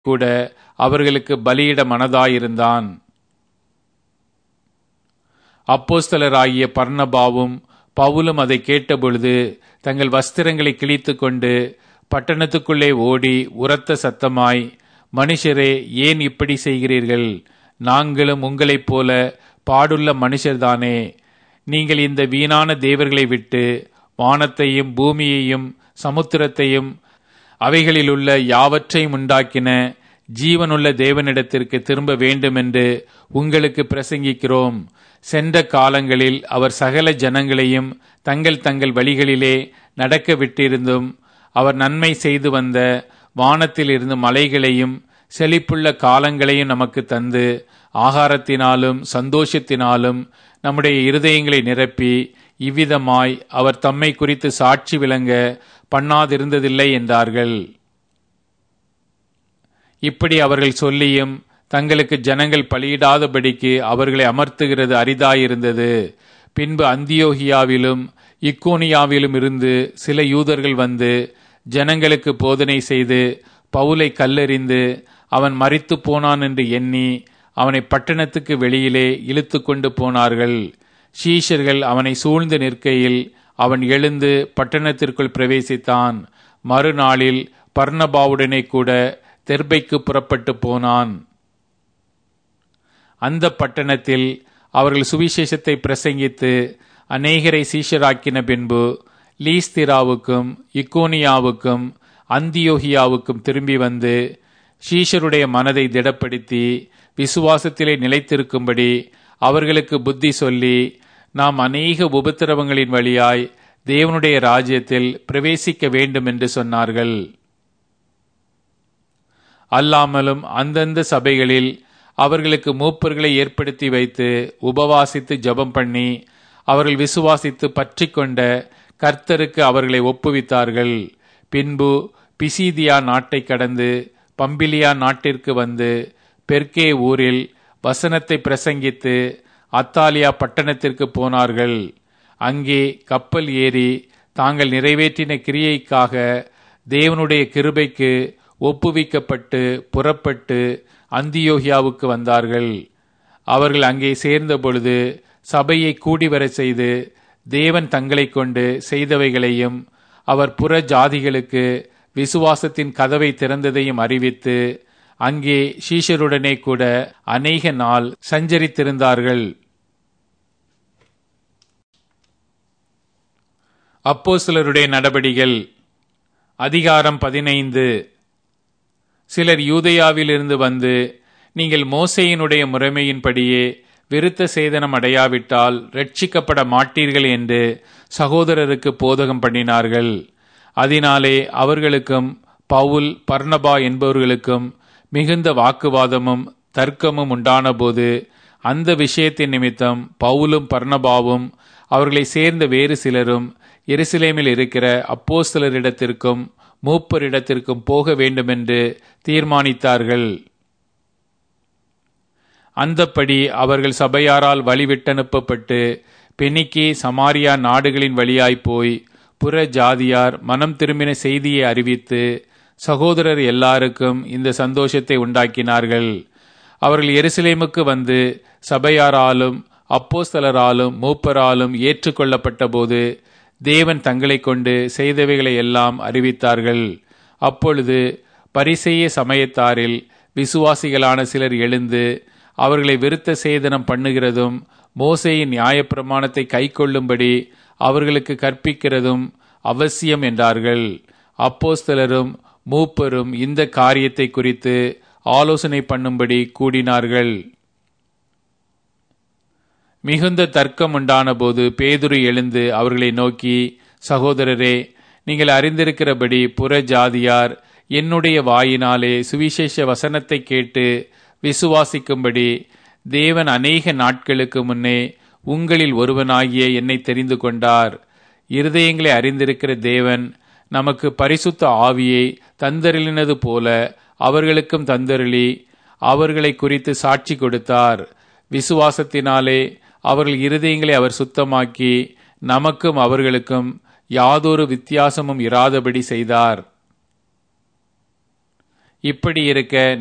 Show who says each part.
Speaker 1: கூட அவர்களுக்கு பலியிட மனதாயிருந்தான் அப்போஸ்தலராகிய பர்ணபாவும் பவுலும் அதை கேட்டபொழுது தங்கள் வஸ்திரங்களை கிழித்து கொண்டு பட்டணத்துக்குள்ளே ஓடி உரத்த சத்தமாய் மனுஷரே ஏன் இப்படி செய்கிறீர்கள் நாங்களும் உங்களைப் போல பாடுள்ள மனுஷர்தானே நீங்கள் இந்த வீணான தேவர்களை விட்டு வானத்தையும் பூமியையும் சமுத்திரத்தையும் அவைகளிலுள்ள யாவற்றையும் உண்டாக்கின ஜீவனுள்ள தேவனிடத்திற்கு திரும்ப வேண்டுமென்று உங்களுக்கு பிரசங்கிக்கிறோம் சென்ற காலங்களில் அவர் சகல ஜனங்களையும் தங்கள் தங்கள் வழிகளிலே நடக்க விட்டிருந்தும் அவர் நன்மை செய்து வந்த வானத்தில் இருந்து மலைகளையும் செழிப்புள்ள காலங்களையும் நமக்கு தந்து ஆகாரத்தினாலும் சந்தோஷத்தினாலும் நம்முடைய இருதயங்களை நிரப்பி இவ்விதமாய் அவர் தம்மை குறித்து சாட்சி விளங்க பண்ணாதிருந்ததில்லை என்றார்கள் இப்படி அவர்கள் சொல்லியும் தங்களுக்கு ஜனங்கள் பலியிடாதபடிக்கு அவர்களை அமர்த்துகிறது அரிதாயிருந்தது பின்பு அந்தியோகியாவிலும் இக்கோனியாவிலும் இருந்து சில யூதர்கள் வந்து ஜனங்களுக்கு போதனை செய்து பவுலை கல்லெறிந்து அவன் மறித்து போனான் என்று எண்ணி அவனை பட்டணத்துக்கு வெளியிலே இழுத்து கொண்டு போனார்கள் ஷீஷர்கள் அவனை சூழ்ந்து நிற்கையில் அவன் எழுந்து பட்டணத்திற்குள் பிரவேசித்தான் மறுநாளில் பர்ணபாவுடனே கூட தெர்பைக்கு புறப்பட்டு போனான் அந்த பட்டணத்தில் அவர்கள் சுவிசேஷத்தை பிரசங்கித்து அநேகரை சீஷராக்கின பின்பு லீஸ்திராவுக்கும் இக்கோனியாவுக்கும் அந்தியோகியாவுக்கும் திரும்பி வந்து ஷீஷருடைய மனதை திடப்படுத்தி விசுவாசத்திலே நிலைத்திருக்கும்படி அவர்களுக்கு புத்தி சொல்லி நாம் அநேக உபத்திரவங்களின் வழியாய் தேவனுடைய ராஜ்யத்தில் பிரவேசிக்க வேண்டும் என்று சொன்னார்கள் அல்லாமலும் அந்தந்த சபைகளில் அவர்களுக்கு மூப்பர்களை ஏற்படுத்தி வைத்து உபவாசித்து ஜபம் பண்ணி அவர்கள் விசுவாசித்து பற்றி கொண்ட கர்த்தருக்கு அவர்களை ஒப்புவித்தார்கள் பின்பு பிசீதியா நாட்டை கடந்து பம்பிலியா நாட்டிற்கு வந்து பெர்கே ஊரில் வசனத்தை பிரசங்கித்து அத்தாலியா பட்டணத்திற்கு போனார்கள் அங்கே கப்பல் ஏறி தாங்கள் நிறைவேற்றின கிரியைக்காக தேவனுடைய கிருபைக்கு ஒப்புவிக்கப்பட்டு புறப்பட்டு அந்தியோகியாவுக்கு வந்தார்கள் அவர்கள் அங்கே சேர்ந்த பொழுது சபையை கூடி வர செய்து தேவன் தங்களை கொண்டு செய்தவைகளையும் அவர் புற ஜாதிகளுக்கு விசுவாசத்தின் கதவை திறந்ததையும் அறிவித்து அங்கே ஷீஷருடனே கூட அநேக நாள் சஞ்சரித்திருந்தார்கள் அப்போ சிலருடைய நடபடிகள் அதிகாரம் பதினைந்து சிலர் யூதயாவிலிருந்து வந்து நீங்கள் மோசையினுடைய முறைமையின்படியே விருத்த சேதனம் அடையாவிட்டால் ரட்சிக்கப்பட மாட்டீர்கள் என்று சகோதரருக்கு போதகம் பண்ணினார்கள் அதனாலே அவர்களுக்கும் பவுல் பர்ணபா என்பவர்களுக்கும் மிகுந்த வாக்குவாதமும் தர்க்கமும் உண்டானபோது அந்த விஷயத்தின் நிமித்தம் பவுலும் பர்ணபாவும் அவர்களை சேர்ந்த வேறு சிலரும் எருசலேமில் இருக்கிற அப்போஸ்தலரிடத்திற்கும் மூப்பரிடத்திற்கும் போக வேண்டுமென்று தீர்மானித்தார்கள் அந்தப்படி அவர்கள் சபையாரால் வழிவிட்டனுப்பப்பட்டு பெனிக்கி சமாரியா நாடுகளின் வழியாய் போய் புற ஜாதியார் மனம் திரும்பின செய்தியை அறிவித்து சகோதரர் எல்லாருக்கும் இந்த சந்தோஷத்தை உண்டாக்கினார்கள் அவர்கள் எருசலேமுக்கு வந்து சபையாராலும் அப்போஸ்தலராலும் மூப்பராலும் ஏற்றுக்கொள்ளப்பட்ட போது தேவன் தங்களை கொண்டு செய்தவைகளை எல்லாம் அறிவித்தார்கள் அப்பொழுது பரிசெய்ய சமயத்தாரில் விசுவாசிகளான சிலர் எழுந்து அவர்களை விருத்த சேதனம் பண்ணுகிறதும் மோசையின் நியாயப்பிரமாணத்தை கைக்கொள்ளும்படி அவர்களுக்கு கற்பிக்கிறதும் அவசியம் என்றார்கள் அப்போஸ்தலரும் மூப்பரும் இந்த காரியத்தை குறித்து ஆலோசனை பண்ணும்படி கூடினார்கள் மிகுந்த தர்க்கம் உண்டான போது பேதுரு எழுந்து அவர்களை நோக்கி சகோதரரே நீங்கள் அறிந்திருக்கிறபடி புற ஜாதியார் என்னுடைய வாயினாலே சுவிசேஷ வசனத்தை கேட்டு விசுவாசிக்கும்படி தேவன் அநேக நாட்களுக்கு முன்னே உங்களில் ஒருவனாகிய என்னை தெரிந்து கொண்டார் இருதயங்களை அறிந்திருக்கிற தேவன் நமக்கு பரிசுத்த ஆவியை தந்தருளினது போல அவர்களுக்கும் தந்தருளி அவர்களை குறித்து சாட்சி கொடுத்தார் விசுவாசத்தினாலே அவர்கள் இருதயங்களை அவர் சுத்தமாக்கி நமக்கும் அவர்களுக்கும் யாதொரு வித்தியாசமும் இராதபடி செய்தார் இப்படி இருக்க